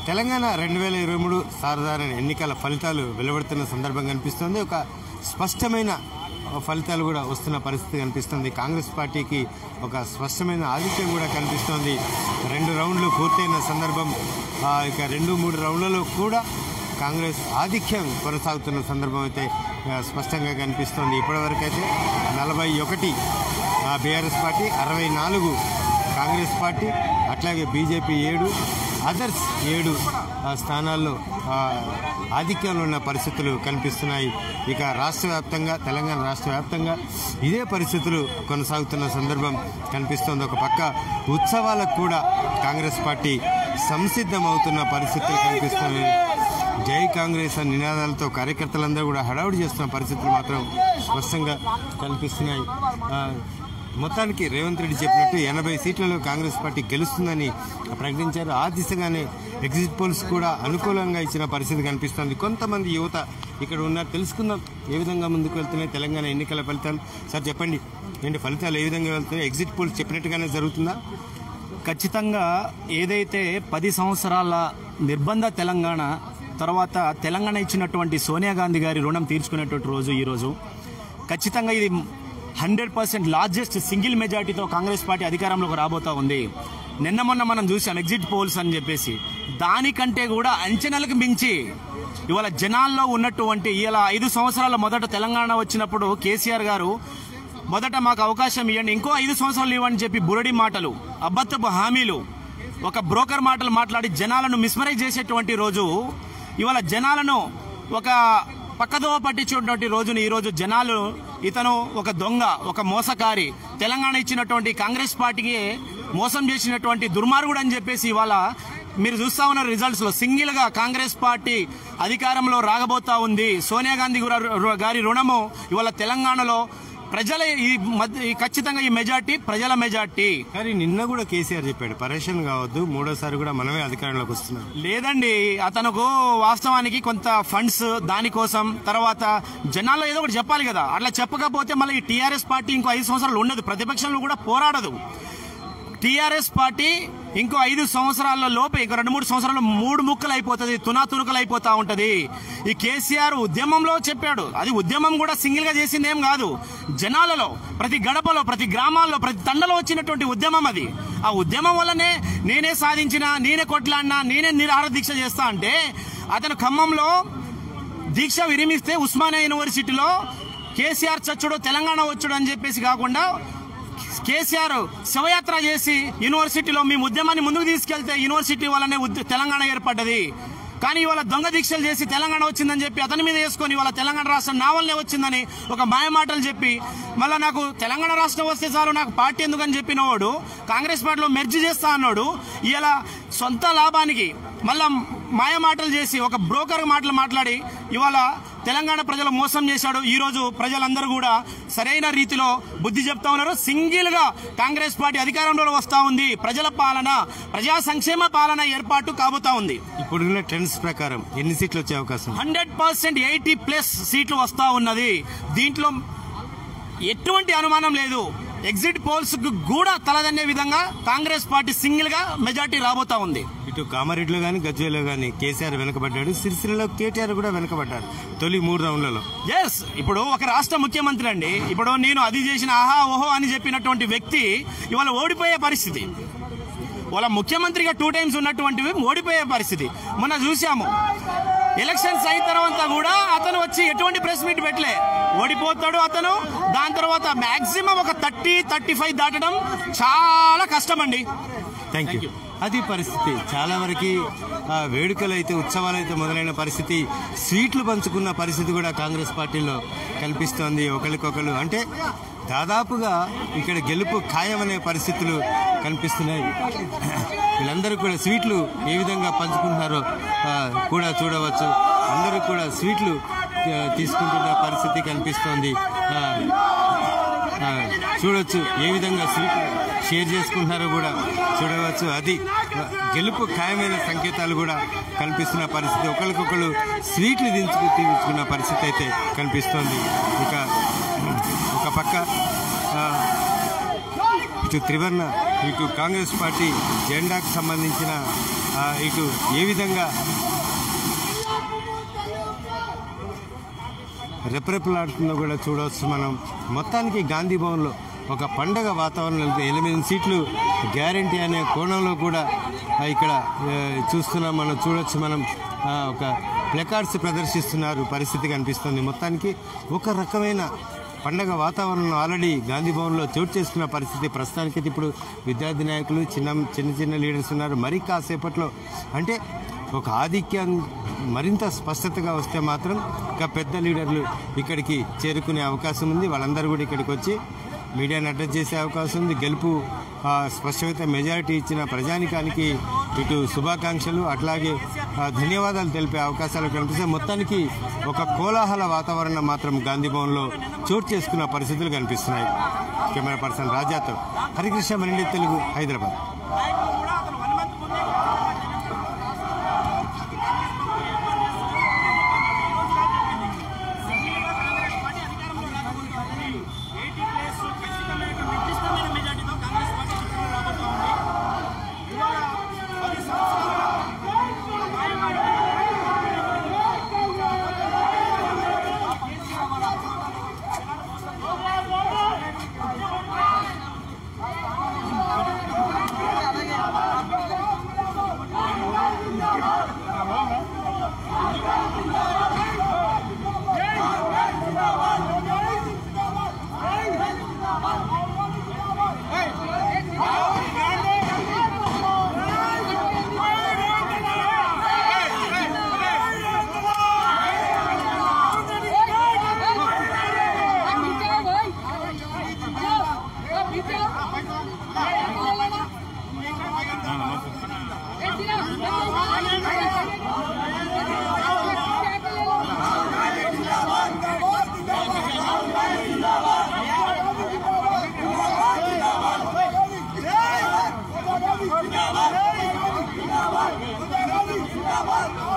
తెలంగాణ రెండు వేల ఇరవై మూడు సాధారణ ఎన్నికల ఫలితాలు వెలువడుతున్న సందర్భం కనిపిస్తుంది ఒక స్పష్టమైన ఫలితాలు కూడా వస్తున్న పరిస్థితి కనిపిస్తుంది కాంగ్రెస్ పార్టీకి ఒక స్పష్టమైన ఆధిక్యం కూడా కనిపిస్తోంది రెండు రౌండ్లు పూర్తయిన సందర్భం ఆ, ఇక రెండు మూడు రౌండ్లలో కూడా కాంగ్రెస్ ఆధిక్యం కొనసాగుతున్న సందర్భం అయితే ఆ, స్పష్టంగా కనిపిస్తోంది ఇప్పటివరకు అయితే నలభై ఒకటి బీఆర్ఎస్ పార్టీ అరవై నాలుగు కాంగ్రెస్ పార్టీ అట్లాగే బీజేపీ ఏడు అదర్స్ ఏడు ఆ, స్థానాల్లో ఆ, ఆధిక్యంలో ఉన్న పరిస్థితులు కనిపిస్తున్నాయి ఇక రాష్ట్ర వ్యాప్తంగా తెలంగాణ రాష్ట్ర వ్యాప్తంగా ఇదే పరిస్థితులు కొనసాగుతున్న సందర్భం కనిపిస్తోంది ఒక పక్క ఉత్సవాలకు కూడా కాంగ్రెస్ పార్టీ సంసిద్ధమవుతున్న పరిస్థితులు కనిపిస్తున్నాయి జై కాంగ్రెస్ అనే నినాదాలతో కార్యకర్తలందరూ కూడా హడావుడి చేస్తున్న పరిస్థితులు మాత్రం స్పష్టంగా కనిపిస్తున్నాయి ఆ, మొత్తానికి రేవంత్ రెడ్డి చెప్పినట్టు ఎనభై సీట్లలో కాంగ్రెస్ పార్టీ గెలుస్తుందని ప్రకటించారు ఆ దిశగానే ఎగ్జిట్ పోల్స్ కూడా అనుకూలంగా ఇచ్చిన పరిస్థితి కనిపిస్తోంది కొంతమంది యువత ఇక్కడ ఉన్నారు తెలుసుకుందాం ఏ విధంగా ముందుకు వెళ్తున్నాయి తెలంగాణ ఎన్నికల ఫలితాలు సార్ చెప్పండి ఏంటి ఫలితాలు ఏ విధంగా వెళ్తున్నాయి ఎగ్జిట్ పోల్స్ చెప్పినట్టుగానే జరుగుతుందా ఖచ్చితంగా ఏదైతే పది సంవత్సరాల నిర్బంధ తెలంగాణ తర్వాత తెలంగాణ ఇచ్చినటువంటి సోనియా గాంధీ గారి రుణం తీర్చుకునేటువంటి రోజు ఈరోజు ఖచ్చితంగా ఇది హండ్రెడ్ పర్సెంట్ లార్జెస్ట్ సింగిల్ మెజార్టీతో కాంగ్రెస్ పార్టీ అధికారంలోకి రాబోతా ఉంది నిన్న మొన్న మనం చూసాం ఎగ్జిట్ పోల్స్ అని చెప్పేసి దానికంటే కూడా అంచనాలకు మించి ఇవాళ జనాల్లో ఉన్నటువంటి ఇలా ఐదు సంవత్సరాల మొదట తెలంగాణ వచ్చినప్పుడు కేసీఆర్ గారు మొదట మాకు అవకాశం ఇవ్వండి ఇంకో ఐదు సంవత్సరాలు ఇవ్వని చెప్పి బురడి మాటలు అబద్ధపు హామీలు ఒక బ్రోకర్ మాటలు మాట్లాడి జనాలను మిస్మరైజ్ చేసేటువంటి రోజు ఇవాళ జనాలను ఒక పక్కదోవ పట్టించేటువంటి రోజుని ఈ రోజు జనాలు ఇతను ఒక దొంగ ఒక మోసకారి తెలంగాణ ఇచ్చినటువంటి కాంగ్రెస్ పార్టీకి మోసం చేసినటువంటి దుర్మార్గుడు అని చెప్పేసి ఇవాళ మీరు చూస్తా ఉన్న రిజల్ట్స్ లో సింగిల్ గా కాంగ్రెస్ పార్టీ అధికారంలో రాగబోతా ఉంది సోనియా గాంధీ గుర- గారి రుణము ఇవాళ తెలంగాణలో ప్రజల ఈ మధ్య ఈ ఖచ్చితంగా ఈ మెజార్టీ ప్రజల మెజార్టీ కానీ నిన్న కూడా కేసీఆర్ చెప్పాడు పరేషన్ కావద్దు మూడోసారి కూడా మనమే అధికారంలోకి వస్తున్నాం లేదండి అతనుకు వాస్తవానికి కొంత ఫండ్స్ దానికోసం తర్వాత జనాల్లో ఏదో ఒకటి చెప్పాలి కదా అట్లా చెప్పకపోతే మళ్ళీ ఈ టీఆర్ఎస్ పార్టీ ఇంకో ఐదు సంవత్సరాలు ఉండదు ప్రతిపక్షంలో కూడా పోరాడదు టీఆర్ఎస్ పార్టీ ఇంకో ఐదు సంవత్సరాల లోపే ఇంకో రెండు మూడు సంవత్సరాలు మూడు ముక్కలు అయిపోతుంది తునా తునకలు అయిపోతా ఉంటది ఈ కేసీఆర్ ఉద్యమంలో చెప్పాడు అది ఉద్యమం కూడా సింగిల్ గా చేసింది ఏం కాదు జనాలలో ప్రతి గడపలో ప్రతి గ్రామాల్లో ప్రతి తండలో వచ్చినటువంటి ఉద్యమం అది ఆ ఉద్యమం వల్లనే నేనే సాధించిన నేనే కొట్లాడినా నేనే నిరాహార దీక్ష చేస్తా అంటే అతను ఖమ్మంలో దీక్ష విరమిస్తే ఉస్మానియా యూనివర్సిటీలో కేసీఆర్ చచ్చుడు తెలంగాణ వచ్చుడు అని చెప్పేసి కాకుండా కేసీఆర్ శవయాత్ర చేసి యూనివర్సిటీలో మేము ఉద్యమాన్ని ముందుకు తీసుకెళ్తే యూనివర్సిటీ వల్లనే ఉద్య- తెలంగాణ ఏర్పడ్డది కానీ ఇవాళ దొంగ దీక్షలు చేసి తెలంగాణ వచ్చిందని చెప్పి అతని మీద వేసుకొని ఇవాళ తెలంగాణ రాష్ట్రం నా వల్లనే వచ్చిందని ఒక మాయ మాటలు చెప్పి మళ్ళీ నాకు తెలంగాణ రాష్ట్రం వస్తే చాలు నాకు పార్టీ ఎందుకని చెప్పిన వాడు కాంగ్రెస్ పార్టీలో మెర్జ్ చేస్తా అన్నాడు ఇలా సొంత లాభానికి మళ్ళా మాయ మాటలు చేసి ఒక బ్రోకర్ మాటలు మాట్లాడి ఇవాళ తెలంగాణ ప్రజలు మోసం చేశాడు ఈ రోజు ప్రజలందరూ కూడా సరైన రీతిలో బుద్ధి చెప్తా ఉన్నారు సింగిల్ గా కాంగ్రెస్ పార్టీ అధికారంలో వస్తా ఉంది ప్రజల పాలన ప్రజా సంక్షేమ పాలన ఏర్పాటు కాబోతా ఉంది ఇప్పుడున్న ట్రెండ్స్ ప్రకారం ఎన్ని సీట్లు వచ్చే అవకాశం ఉంది? హండ్రెడ్ పర్సెంట్ ఎయిటీ ప్లస్ సీట్లు వస్తా ఉన్నది దీంట్లో ఎటువంటి అనుమానం లేదు ఎగ్జిట్ పోల్స్ కు కూడా తలదన్నే విధంగా కాంగ్రెస్ పార్టీ సింగిల్ గా మెజార్టీ రాబోతా ఉంది ఇటు కామారెడ్డిలో కానీ గజ్వేలో కానీ కేసీఆర్ వెనకబడ్డాడు సిరిసిల్లలో కేటీఆర్ కూడా వెనకబడ్డారు తొలి మూడు రౌండ్లలో ఎస్ ఇప్పుడు ఒక రాష్ట్ర ముఖ్యమంత్రి అండి ఇప్పుడు నేను అది చేసిన ఆహా ఓహో అని చెప్పినటువంటి వ్యక్తి ఇవాళ ఓడిపోయే పరిస్థితి వాళ్ళ ముఖ్యమంత్రిగా టూ టైమ్స్ ఉన్నటువంటివి ఓడిపోయే పరిస్థితి మొన్న చూసాము ఎలక్షన్స్ అయిన తర్వాత కూడా అతను వచ్చి ఎటువంటి ప్రెస్ మీట్ పెట్టలే ఓడిపోతాడు అతను దాని తర్వాత మాక్సిమం ఒక థర్టీ థర్టీ ఫైవ్ దాటడం చాలా కష్టం అండి థ్యాంక్ యూ అది పరిస్థితి చాలా వరకు ఆ, వేడుకలు అయితే ఉత్సవాలు అయితే మొదలైన పరిస్థితి స్వీట్లు పంచుకున్న పరిస్థితి కూడా కాంగ్రెస్ పార్టీలో కల్పిస్తోంది ఒకరికొకరు అంటే దాదాపుగా ఇక్కడ గెలుపు ఖాయమనే పరిస్థితులు కనిపిస్తున్నాయి వీళ్ళందరూ కూడా స్వీట్లు ఏ విధంగా పంచుకుంటున్నారో ఆ, కూడా చూడవచ్చు అందరూ కూడా స్వీట్లు ఆ, తీసుకుంటున్న పరిస్థితి కనిపిస్తోంది ఆ, ఆ, చూడొచ్చు ఏ విధంగా స్వీట్లు షేర్ చేసుకుంటున్నారో కూడా చూడవచ్చు అది ఆ, గెలుపు ఖాయమైన సంకేతాలు కూడా కనిపిస్తున్న పరిస్థితి ఒకరికొకరు స్వీట్లు దించుకు తీర్చుకున్న పరిస్థితి అయితే కనిపిస్తోంది ఇక ఒక పక్క ఆ, ఇటు త్రివర్ణ ఇటు కాంగ్రెస్ పార్టీ జెండాకు సంబంధించిన ఆ, ఆ, ఇటు ఏ విధంగా రెపరెపలాడుతుందో కూడా చూడవచ్చు మనం మొత్తానికి గాంధీ భవన్లో ఒక పండగ వాతావరణం నెలకొంది. ఎనిమిది సీట్లు గ్యారంటీ అనే కోణంలో కూడా ఆ, ఇక్కడ ఆ, చూస్తున్నాం మనం చూడొచ్చు మనం ఆ, ఒక ప్లకార్డ్స్ ప్రదర్శిస్తున్నారు పరిస్థితి కనిపిస్తుంది మొత్తానికి ఒక రకమైన పండగ వాతావరణం ఆల్రెడీ గాంధీ భవన్లో చోటు చేసుకున్న పరిస్థితి ప్రస్తుతానికి ఇప్పుడు విద్యార్థి నాయకులు చిన్న చిన్న చిన్న లీడర్స్ ఉన్నారు మరి కాసేపట్లో అంటే ఒక ఆధిక్యం మరింత స్పష్టతగా వస్తే మాత్రం ఇంకా పెద్ద లీడర్లు ఇక్కడికి చేరుకునే అవకాశం ఉంది వాళ్ళందరూ కూడా ఇక్కడికి వచ్చి మీడియాని అడ్రస్ చేసే అవకాశం ఉంది గెలుపు ఆ, స్పష్టమైన మెజారిటీ ఇచ్చిన ప్రజానికానికి ఇటు శుభాకాంక్షలు అట్లాగే ఆ, ధన్యవాదాలు తెలిపే అవకాశాలు కనిపిస్తాయి మొత్తానికి ఒక కోలాహల వాతావరణం మాత్రం గాంధీ భవన్లో చోటు చేసుకున్న పరిస్థితులు కనిపిస్తున్నాయి కెమెరా పర్సన్ రాజాతో హరికృష్ణ మరిండి తెలుగు హైదరాబాద్ జిందాబాద్